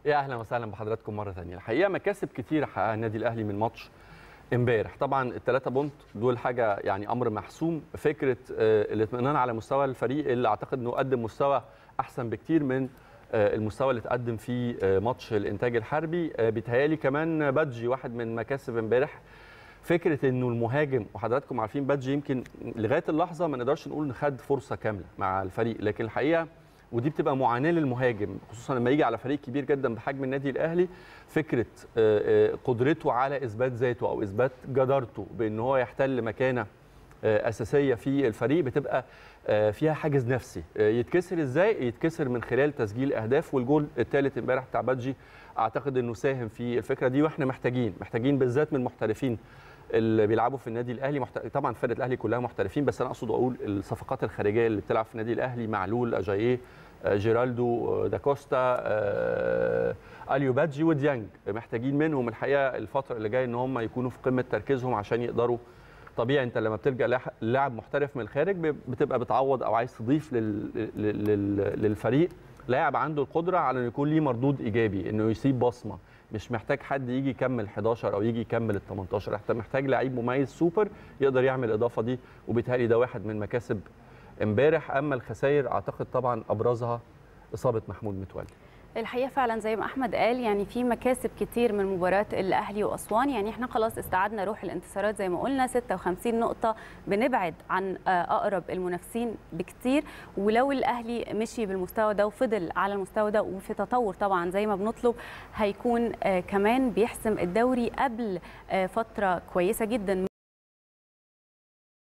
يا اهلا وسهلا بحضراتكم مره ثانيه الحقيقه مكاسب كتير حققها النادي الاهلي من ماتش امبارح طبعا الثلاثه بونت دول حاجه يعني امر محسوم فكره آه، الاطمئنان على مستوى الفريق اللي اعتقد انه قدم مستوى احسن بكتير من آه، المستوى اللي اتقدم فيه آه، ماتش الانتاج الحربي آه، بيتهيالي كمان بادجي واحد من مكاسب امبارح فكره انه المهاجم وحضراتكم عارفين بادجي يمكن لغايه اللحظه ما نقدرش نقول ان خد فرصه كامله مع الفريق لكن الحقيقه ودي بتبقى معاناه للمهاجم خصوصا لما يجي على فريق كبير جدا بحجم النادي الاهلي فكره آه، آه، قدرته على اثبات ذاته او اثبات جدارته بان هو يحتل مكانه آه، اساسيه في الفريق بتبقى آه، فيها حاجز نفسي آه، يتكسر ازاي يتكسر من خلال تسجيل اهداف والجول الثالث امبارح بتاع بادجي اعتقد انه ساهم في الفكره دي واحنا محتاجين محتاجين بالذات من المحترفين اللي بيلعبوا في النادي الاهلي محت... طبعا فرقه الاهلي كلها محترفين بس انا اقصد اقول الصفقات الخارجيه اللي بتلعب في النادي الاهلي معلول اجاييه آه، جيرالدو آه، داكوستا آه، اليو بادجي وديانج محتاجين منهم الحقيقه الفتره اللي جايه ان هم يكونوا في قمه تركيزهم عشان يقدروا طبيعي انت لما بتلجا لح- لاعب محترف من الخارج ب- بتبقى بتعوض او عايز تضيف لل... لل... لل- للفريق لاعب عنده القدره على انه يكون ليه مردود ايجابي انه يسيب بصمه مش محتاج حد يجي يكمل 11 او يجي يكمل ال 18 انت محتاج لعيب مميز سوبر يقدر يعمل الاضافه دي وبالتالي ده واحد من مكاسب امبارح اما الخسائر اعتقد طبعا ابرزها اصابه محمود متولي الحقيقه فعلا زي ما احمد قال يعني في مكاسب كتير من مباراه الاهلي واسوان يعني احنا خلاص استعدنا روح الانتصارات زي ما قلنا 56 نقطه بنبعد عن آه، اقرب المنافسين بكتير ولو الاهلي مشي بالمستوى ده وفضل على المستوى ده وفي تطور طبعا زي ما بنطلب هيكون آه، كمان بيحسم الدوري قبل آه، فتره كويسه جدا